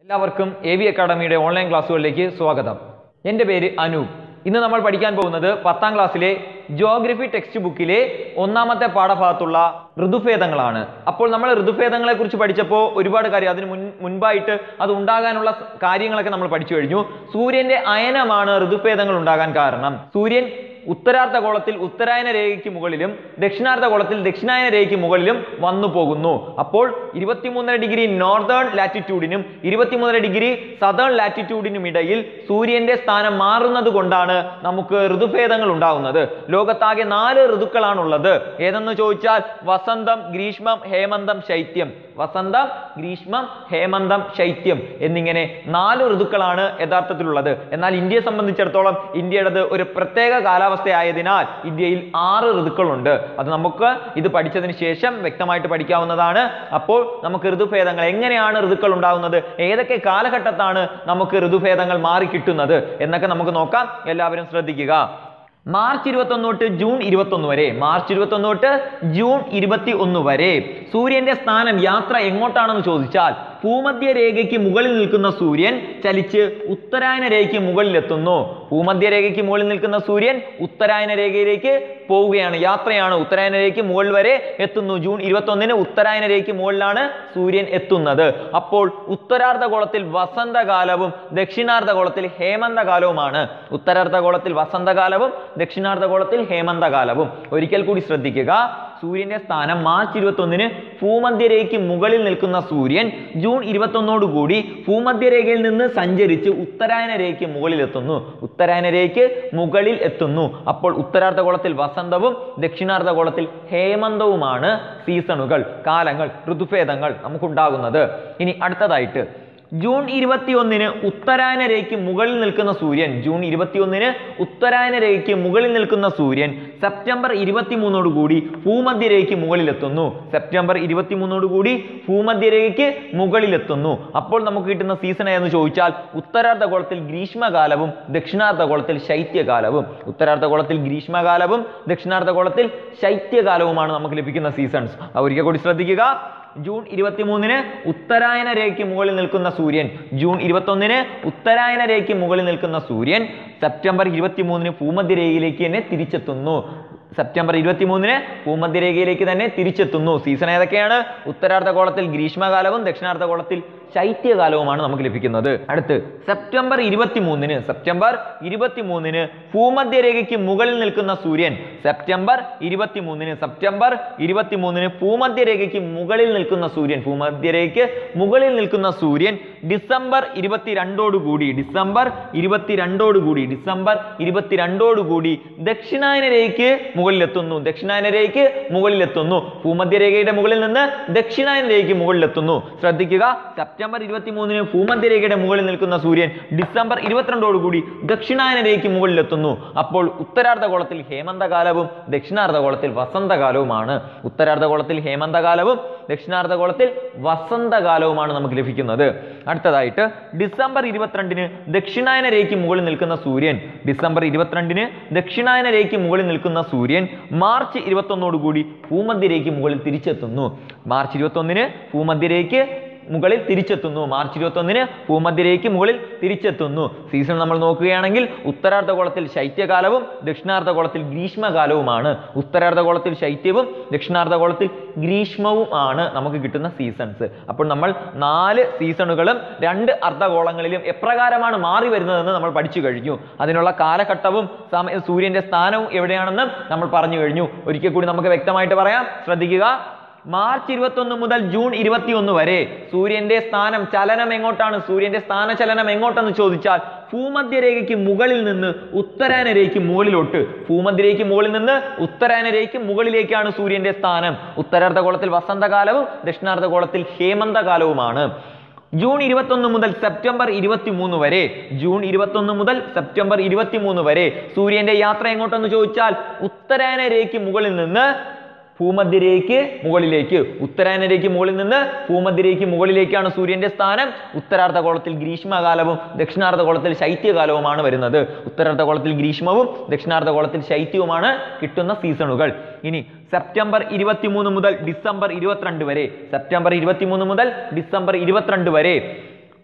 എല്ലാവർക്കും A V അക്കാഡമിയുടെ online ക്ലാസ്സുകളിലേക്ക് സ്വാഗതം എൻ്റെ പേര് അനൂപ് ഇന്ന് നമ്മൾ പഠിക്കാൻ പോകുന്നത് പത്താം ക്ലാസ്സിലെ ജോഗ്രഫി ടെക്സ്റ്റ് ബുക്കിലെ ഒന്നാമത്തെ പാഠഭാഗത്തുള്ള ഋതുഭേദങ്ങളാണ് അപ്പോൾ നമ്മൾ ഋതുഭേദങ്ങളെ കുറിച്ച് പഠിച്ചപ്പോൾ ഒരുപാട് കാര്യം അതിന് മുൻ മുൻപായിട്ട് അത് ഉണ്ടാകാനുള്ള സ- കാര്യങ്ങളൊക്കെ നമ്മൾ പഠിച്ചു കഴിഞ്ഞു സൂര്യന്റെ അയനമാണ് ഋതുഭേദങ്ങൾ ഉണ്ടാകാൻ കാരണം സൂര്യൻ ഉത്തരാർദ്ധഗോളത്തിൽ ഉത്തരായന രേഖയ്ക്ക് മുകളിലും ദക്ഷിണാർദ്ധഗോളത്തിൽ ദക്ഷിണായന രേഖയ്ക്ക് മുകളിലും വന്നു പോകുന്നു അപ്പോൾ ഇരുപത്തിമൂന്നര ഡിഗ്രി നോർത്തേൺ ലാറ്റിറ്റ്യൂഡിനും ഇരുപത്തിമൂന്നര ഡിഗ്രി സതേൺ ലാറ്റിറ്റ്യൂഡിനും ഇടയിൽ സൂര്യന്റെ സ്ഥാനം മാറുന്നത് കൊണ്ടാണ് നമുക്ക് ഋതുഭേദങ്ങൾ ഉണ്ടാകുന്നത് ലോകത്താകെ നാല് ഋതുക്കളാണുള്ളത് ഏതെന്ന് ചോദിച്ചാൽ വസന്തം ഗ്രീഷ്മം ഹേമന്തം ശൈത്യം വസന്തം ഗ്രീഷ്മം ഹേമന്തം ശൈത്യം എന്നിങ്ങനെ നാല് ഋതുക്കളാണ് യഥാർത്ഥത്തിലുള്ളത് എന്നാൽ ഇന്ത്യയെ സംബന്ധിച്ചിടത്തോളം ഇന്ത്യയുടേത് ഒരു പ്രത്യേക കാലാവസ്ഥയായതിനാൽ ഇന്ത്യയിൽ ആറ് ഋതുക്കളുണ്ട് അത് നമുക്ക് ഇത് പഠിച്ചതിന് ശേഷം വ്യക്തമായിട്ട് പഠിക്കാവുന്നതാണ് അപ്പോൾ നമുക്ക് ഋതുഭേദങ്ങൾ എങ്ങനെയാണ് ഋതുക്കൾ ഉണ്ടാകുന്നത് ഏതൊക്കെ കാലഘട്ടത്താണ് നമുക്ക് ഋതുഭേദങ്ങൾ മാറിക്കിട്ടുന്നത് എന്നൊക്കെ നമുക്ക് നോക്കാം എല്ലാവരും ശ്രദ്ധിക്കുക മാർച്ച് ഇരുപത്തൊന്ന് തൊട്ട് ജൂൺ ഇരുപത്തൊന്ന് വരെ മാർച്ച് ഇരുപത്തൊന്ന് തൊട്ട് ജൂൺ ഇരുപത്തി ഒന്ന് വരെ സൂര്യന്റെ സ്ഥാനം യാത്ര എങ്ങോട്ടാണെന്ന് ചോദിച്ചാൽ ഭൂമധ്യ രേഖയ്ക്ക് മുകളിൽ നിൽക്കുന്ന സൂര്യൻ ചലിച്ച് ഉത്തരായന രേഖയ്ക്ക് മുകളിലെത്തുന്നു ഭൂമധ്യ രേഖയ്ക്ക് മുകളിൽ നിൽക്കുന്ന സൂര്യൻ ഉത്തരായന രേഖയിലേക്ക് പോവുകയാണ് യാത്രയാണ് ഉത്തരായന രേഖയ്ക്ക് മുകളിൽ വരെ എത്തുന്നു ജൂൺ ഇരുപത്തൊന്നിന് ഉത്തരായന രേഖയ്ക്ക് മുകളിലാണ് സൂര്യൻ എത്തുന്നത് അപ്പോൾ ഉത്തരാർദ്ധഗോളത്തിൽ വസന്തകാലവും ദക്ഷിണാർദ്ധഗോളത്തിൽ ഹേമന്തകാലവുമാണ് ഉത്തരാർദ്ധഗോളത്തിൽ വസന്തകാലവും ദക്ഷിണാർദ്ധഗോളത്തിൽ ഹേമന്തകാലവും ഒരിക്കൽ കൂടി ശ്രദ്ധിക്കുക സൂര്യന്റെ സ്ഥാനം മാർച്ച് ഇരുപത്തൊന്നിന് ഭൂമധ്യരേഖയ്ക്ക് മുകളിൽ നിൽക്കുന്ന സൂര്യൻ ജൂൺ ഇരുപത്തൊന്നോട് കൂടി ഭൂമധ്യരേഖയിൽ നിന്ന് സഞ്ചരിച്ച് ഉത്തരായന രേഖയ്ക്ക് മുകളിൽ എത്തുന്നു ഉത്തരായന രേഖയ്ക്ക് മുകളിൽ എത്തുന്നു അപ്പോൾ ഉത്തരാർദ്ധഗോളത്തിൽ വസന്തവും ദക്ഷിണാർദ്ധഗോളത്തിൽ ഹേമന്തവുമാണ് സീസണുകൾ കാലങ്ങൾ ഋതുഭേദങ്ങൾ നമുക്കുണ്ടാകുന്നത് ഇനി അടുത്തതായിട്ട് ജൂൺ ഇരുപത്തിയൊന്നിന് ഉത്തരായന രേഖയ്ക്ക് മുകളിൽ നിൽക്കുന്ന സൂര്യൻ ജൂൺ ഇരുപത്തിയൊന്നിന് ഉത്തരായന രേഖയ്ക്ക് മുകളിൽ നിൽക്കുന്ന സൂര്യൻ സെപ്റ്റംബർ ഇരുപത്തിമൂന്നോട് കൂടി ഭൂമധ്യരേഖയ്ക്ക് മുകളിലെത്തുന്നു സെപ്റ്റംബർ ഇരുപത്തിമൂന്നോട് കൂടി ഭൂമധ്യരേഖയ്ക്ക് മുകളിലെത്തുന്നു അപ്പോൾ നമുക്ക് കിട്ടുന്ന സീസൺ ഏതെന്ന് ചോദിച്ചാൽ ഉത്തരാർദ്ധഗോളത്തിൽ ഗ്രീഷ്മകാലവും ദക്ഷിണാർദ്ധഗോളത്തിൽ ശൈത്യകാലവും ഉത്തരാർദ്ധഗോളത്തിൽ ഗ്രീഷ്മകാലവും ദക്ഷിണാർദ്ധഗോളത്തിൽ ശൈത്യകാലവുമാണ് നമുക്ക് ലഭിക്കുന്ന സീസൺസ് ഒരിക്കൽ കൂടി ശ്രദ്ധിക്കുക ജൂൺ ഇരുപത്തിമൂന്നിന് ഉത്തരായന രേഖയ്ക്ക് മുകളിൽ നിൽക്കുന്ന സൂര്യൻ ജൂൺ ഇരുപത്തൊന്നിന് ഉത്തരായന രേഖയ്ക്ക് മുകളിൽ നിൽക്കുന്ന സൂര്യൻ സെപ്റ്റംബർ ഇരുപത്തിമൂന്നിന് ഭൂമധ്യരേഖയിലേക്ക് തന്നെ തിരിച്ചെത്തുന്നു സെപ്റ്റംബർ ഇരുപത്തിമൂന്നിന് ഭൂമധ്യരേഖയിലേക്ക് തന്നെ തിരിച്ചെത്തുന്നു സീസൺ ഏതൊക്കെയാണ് ഉത്തരാർദ്ധഗോളത്തിൽ ഗ്രീഷ്മകാലവും ദക്ഷിണാർദ്ധഗോളത്തിൽ ശൈത്യകാലവുമാണ് നമുക്ക് ലഭിക്കുന്നത് അടുത്ത് സെപ്റ്റംബർ ഇരുപത്തിമൂന്നിന് സെപ്റ്റംബർ ഇരുപത്തിമൂന്നിന് ഭൂമധ്യരേഖയ്ക്ക് മുകളിൽ നിൽക്കുന്ന സൂര്യൻ സെപ്റ്റംബർ ഇരുപത്തിമൂന്നിന് സെപ്റ്റംബർ ഇരുപത്തിമൂന്നിന് ഭൂമധ്യരേഖയ്ക്ക് മുകളിൽ നിൽക്കുന്ന സൂര്യൻ ഭൂമധ്യരേഖയ്ക്ക് മുകളിൽ നിൽക്കുന്ന സൂര്യൻ ഡിസംബർ ഇരുപത്തിരണ്ടോടുകൂടി ഡിസംബർ ഇരുപത്തിരണ്ടോടുകൂടി ഡിസംബർ ഇരുപത്തിരണ്ടോടുകൂടി ദക്ഷിണായന രേഖയ്ക്ക് മുകളിലെത്തുന്നു ദക്ഷിണായന രേഖയ്ക്ക് മുകളിലെത്തുന്നു ഭൂമധ്യരേഖയുടെ മുകളിൽ നിന്ന് ദക്ഷിണായന രേഖയ്ക്ക് മുകളിലെത്തുന്നു ശ്രദ്ധിക്കുക സെപ്റ്റംബർ ഇരുപത്തിമൂന്നിന് ഭൂമധ്യരേഖയുടെ മുകളിൽ നിൽക്കുന്ന സൂര്യൻ ഡിസംബർ ഇരുപത്തിരണ്ടോടുകൂടി ദക്ഷിണായന രേഖയ്ക്ക് മുകളിലെത്തുന്നു അപ്പോൾ ഉത്തരാർദ്ധഗോളത്തിൽ ഹേമന്തകാലവും ദക്ഷിണാർദ്ധഗോളത്തിൽ വസന്തകാലവുമാണ് ഉത്തരാർദ്ധഗോളത്തിൽ ഹേമന്തകാലവും ദക്ഷിണാർദ്ധഗോളത്തിൽ വസന്തകാലവുമാണ് നമുക്ക് ലഭിക്കുന്നത് അടുത്തതായിട്ട് ഡിസംബർ ഇരുപത്തിരണ്ടിന് ദക്ഷിണായന രേഖയ്ക്ക് മുകളിൽ നിൽക്കുന്ന സൂര്യൻ ഡിസംബർ ഇരുപത്തിരണ്ടിന് ദക്ഷിണായന രേഖയ്ക്ക് മുകളിൽ നിൽക്കുന്ന സൂര്യൻ മാർച്ച് ഇരുപത്തൊന്നോടുകൂടി ഭൂമധ്യരേഖയ്ക്ക് മുകളിൽ തിരിച്ചെത്തുന്നു മാർച്ച് ഇരുപത്തൊന്നിന് ഭൂമധ്യരേഖയ്ക്ക് മുകളിൽ തിരിച്ചെത്തുന്നു മാർച്ച് ഇരുപത്തൊന്നിന് ഭൂമധ്യരേഖയ്ക്ക് മുകളിൽ തിരിച്ചെത്തുന്നു സീസൺ നമ്മൾ നോക്കുകയാണെങ്കിൽ ഉത്തരാർദ്ധഗോളത്തിൽ ശൈത്യകാലവും ദക്ഷിണാർദ്ധഗോളത്തിൽ ഗ്രീഷ്മകാലവുമാണ് ഉത്തരാർദ്ധഗോളത്തിൽ ശൈത്യവും ദക്ഷിണാർദ്ധഗോളത്തിൽ ഗ്രീഷ്മവും ആണ് നമുക്ക് കിട്ടുന്ന സീസൺസ് അപ്പോൾ നമ്മൾ നാല് സീസണുകളും രണ്ട് അർദ്ധഗോളങ്ങളിലും എപ്രകാരമാണ് മാറി വരുന്നതെന്ന് നമ്മൾ പഠിച്ചു കഴിഞ്ഞു അതിനുള്ള കാലഘട്ടവും സമയ സൂര്യന്റെ സ്ഥാനവും എവിടെയാണെന്നും നമ്മൾ പറഞ്ഞു കഴിഞ്ഞു ഒരിക്കൽ കൂടി നമുക്ക് വ്യക്തമായിട്ട് പറയാം ശ്രദ്ധിക്കുക മാർച്ച് ഇരുപത്തൊന്ന് മുതൽ ജൂൺ ഇരുപത്തിയൊന്ന് വരെ സൂര്യന്റെ സ്ഥാനം ചലനം എങ്ങോട്ടാണ് സൂര്യന്റെ സ്ഥാനചലനം എങ്ങോട്ടെന്ന് ചോദിച്ചാൽ ഭൂമധ്യരേഖയ്ക്ക് മുകളിൽ നിന്ന് ഉത്തരായന രേഖയ്ക്ക് മുകളിലോട്ട് ഭൂമധ്യരേഖയ്ക്ക് മുകളിൽ നിന്ന് ഉത്തരായന രേഖയ്ക്ക് മുകളിലേക്കാണ് സൂര്യന്റെ സ്ഥാനം ഉത്തരാർദ്ധഗോളത്തിൽ വസന്തകാലവും ദക്ഷിണാർദ്ധഗോളത്തിൽ ഹേമന്തകാലവുമാണ് ജൂൺ ഇരുപത്തൊന്ന് മുതൽ സെപ്റ്റംബർ ഇരുപത്തിമൂന്ന് വരെ ജൂൺ ഇരുപത്തൊന്ന് മുതൽ സെപ്റ്റംബർ ഇരുപത്തിമൂന്ന് വരെ സൂര്യന്റെ യാത്ര എങ്ങോട്ടെന്ന് ചോദിച്ചാൽ ഉത്തരായന രേഖയ്ക്ക് മുകളിൽ നിന്ന് ഭൂമധ്യരേഖയ്ക്ക് മുകളിലേക്ക് ഉത്തരായനരേഖയ്ക്ക് മുകളിൽ നിന്ന് ഭൂമധ്യരേഖയ്ക്ക് മുകളിലേക്കാണ് സൂര്യന്റെ സ്ഥാനം ഉത്തരാർദ്ധഗോളത്തിൽ ഗ്രീഷ്മകാലവും ദക്ഷിണാർദ്ധഗോളത്തിൽ ശൈത്യകാലവുമാണ് വരുന്നത് ഉത്തരാർദ്ധഗോളത്തിൽ ഗ്രീഷ്മവും ദക്ഷിണാർദ്ധഗോളത്തിൽ ശൈത്യവുമാണ് കിട്ടുന്ന സീസണുകൾ ഇനി സെപ്റ്റംബർ ഇരുപത്തിമൂന്ന് മുതൽ ഡിസംബർ ഇരുപത്തിരണ്ട് വരെ സെപ്റ്റംബർ ഇരുപത്തിമൂന്ന് മുതൽ ഡിസംബർ ഇരുപത്തിരണ്ട് വരെ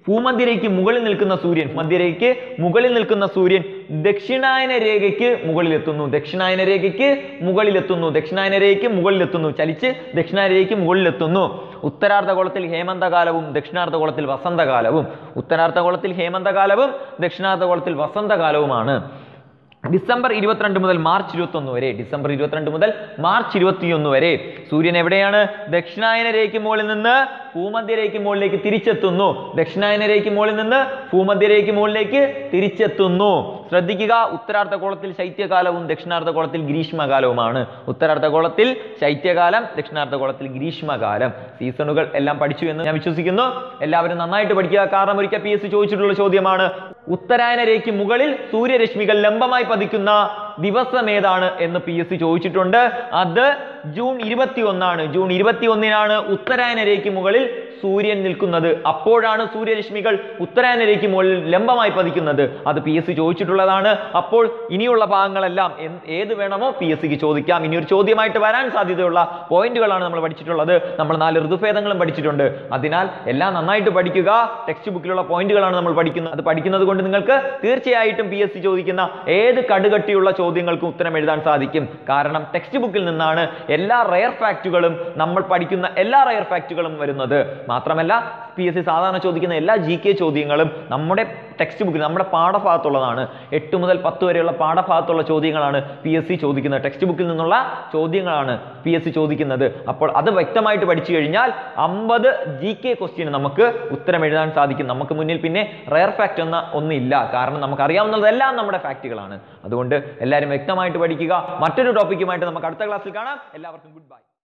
ഭൂമധ്യരേഖയ്ക്ക് മുകളിൽ നിൽക്കുന്ന സൂര്യൻ മധ്യരേഖയ്ക്ക് മുകളിൽ നിൽക്കുന്ന സൂര്യൻ ദക്ഷിണായന രേഖയ്ക്ക് മുകളിലെത്തുന്നു ദക്ഷിണായന രേഖയ്ക്ക് മുകളിലെത്തുന്നു ദക്ഷിണായന രേഖയ്ക്ക് മുകളിലെത്തുന്നു ചലിച്ച് ദക്ഷിണായന രേഖയ്ക്ക് മുകളിലെത്തുന്നു ഉത്തരാർദ്ധഗോളത്തിൽ ഹേമന്തകാലവും ദക്ഷിണാർദ്ധഗോളത്തിൽ വസന്തകാലവും ഉത്തരാർദ്ധഗോളത്തിൽ ഹേമന്തകാലവും ദക്ഷിണാർദ്ധഗോളത്തിൽ വസന്തകാലവുമാണ് ഡിസംബർ ഇരുപത്തിരണ്ട് മുതൽ മാർച്ച് ഇരുപത്തൊന്ന് വരെ ഡിസംബർ ഇരുപത്തിരണ്ട് മുതൽ മാർച്ച് ഇരുപത്തിയൊന്ന് വരെ സൂര്യൻ എവിടെയാണ് ദക്ഷിണായന രേഖയ്ക്ക് മുകളിൽ നിന്ന് ഭൂമധ്യരേഖയ്ക്ക് മുകളിലേക്ക് തിരിച്ചെത്തുന്നു ദക്ഷിണായന രേഖയ്ക്ക് മുകളിൽ നിന്ന് ഭൂമധ്യരേഖയ്ക്ക് മുകളിലേക്ക് തിരിച്ചെത്തുന്നു ശ്രദ്ധിക്കുക ഉത്തരാർദ്ധഗോളത്തിൽ ശൈത്യകാലവും ദക്ഷിണാർദ്ധഗോളത്തിൽ ഗ്രീഷ്മകാലവുമാണ് ഉത്തരാർദ്ധഗോളത്തിൽ ശൈത്യകാലം ദക്ഷിണാർദ്ധഗോളത്തിൽ ഗ്രീഷ്മകാലം സീസണുകൾ എല്ലാം പഠിച്ചു എന്ന് ഞാൻ വിശ്വസിക്കുന്നു എല്ലാവരും നന്നായിട്ട് പഠിക്കുക കാരണം ഒരിക്കൽ പി എസ് സി ചോദിച്ചിട്ടുള്ള ചോദ്യമാണ് ഉത്തരായന രേഖയ്ക്ക് മുകളിൽ സൂര്യരശ്മികൾ ലംബമായി പതിക്കുന്ന ദിവസം ഏതാണ് എന്ന് പി എസ് സി ചോദിച്ചിട്ടുണ്ട് അത് ജൂൺ ഇരുപത്തി ഒന്നാണ് ജൂൺ ഇരുപത്തി ഒന്നിനാണ് ഉത്തരായന രേഖയ്ക്ക് മുകളിൽ സൂര്യൻ നിൽക്കുന്നത് അപ്പോഴാണ് സൂര്യരശ്മികൾ ഉത്തരായന രേഖയ്ക്ക് മുകളിൽ ലംബമായി പതിക്കുന്നത് അത് പി എസ് സി ചോദിച്ചിട്ടുള്ളതാണ് അപ്പോൾ ഇനിയുള്ള ഭാഗങ്ങളെല്ലാം എന്ത്- ഏത് വേണമോ പി എസ് സിക്ക് ചോദിക്കാം ഇനി ഒരു ചോദ്യമായിട്ട് വരാൻ സാധ്യതയുള്ള പോയിന്റുകളാണ് നമ്മൾ പഠിച്ചിട്ടുള്ളത് നമ്മൾ നാല് ഋതുഭേദങ്ങളും പഠിച്ചിട്ടുണ്ട് അതിനാൽ എല്ലാം നന്നായിട്ട് പഠിക്കുക ടെക്സ്റ്റ് ബുക്കിലുള്ള പോയിന്റുകളാണ് നമ്മൾ പഠിക്കുന്നത് അത് പഠിക്കുന്നത് കൊണ്ട് നിങ്ങൾക്ക് തീർച്ചയായിട്ടും പി എസ് സി ചോദിക്കുന്ന ഏത് കടുകട്ടിയുള്ള ചോദ്യങ്ങൾക്കും ഉത്തരം എഴുതാൻ സാധിക്കും കാരണം ടെക്സ്റ്റ് ബുക്കിൽ നിന്നാണ് എല്ലാ റയർ ഫാക്റ്റുകളും നമ്മൾ പഠിക്കുന്ന എല്ലാ റയർ ഫാക്റ്റുകളും വരുന്നത് മാത്രമല്ല പി എസ് സി സാധാരണ ചോദിക്കുന്ന എല്ലാ ജി കെ ചോദ്യങ്ങളും നമ്മുടെ ടെക്സ്റ്റ് ബുക്കിൽ നമ്മുടെ പാഠഭാഗത്തുള്ളതാണ് എട്ട് മുതൽ പത്ത് വരെയുള്ള പാഠഭാഗത്തുള്ള ചോദ്യങ്ങളാണ് പി എസ് സി ചോദിക്കുന്നത് ടെക്സ്റ്റ് ബുക്കിൽ നിന്നുള്ള ചോദ്യങ്ങളാണ് പി എസ് സി ചോദിക്കുന്നത് അപ്പോൾ അത് വ്യക്തമായിട്ട് പഠിച്ചു കഴിഞ്ഞാൽ അമ്പത് ജി കെ ക്വസ്റ്റ്യൻ നമുക്ക് ഉത്തരം എഴുതാൻ സാധിക്കും നമുക്ക് മുന്നിൽ പിന്നെ റയർ ഫാക്റ്റ് എന്ന ഒന്നില്ല കാരണം നമുക്ക് അറിയാവുന്നതെല്ലാം നമ്മുടെ ഫാക്റ്റുകളാണ് അതുകൊണ്ട് എല്ലാവരും വ്യക്തമായിട്ട് പഠിക്കുക മറ്റൊരു ടോപ്പിക്കുമായിട്ട് നമുക്ക് അടുത്ത ക്ലാസ്സിൽ കാണാം എല്ലാവർക്കും ഗുഡ് ബൈ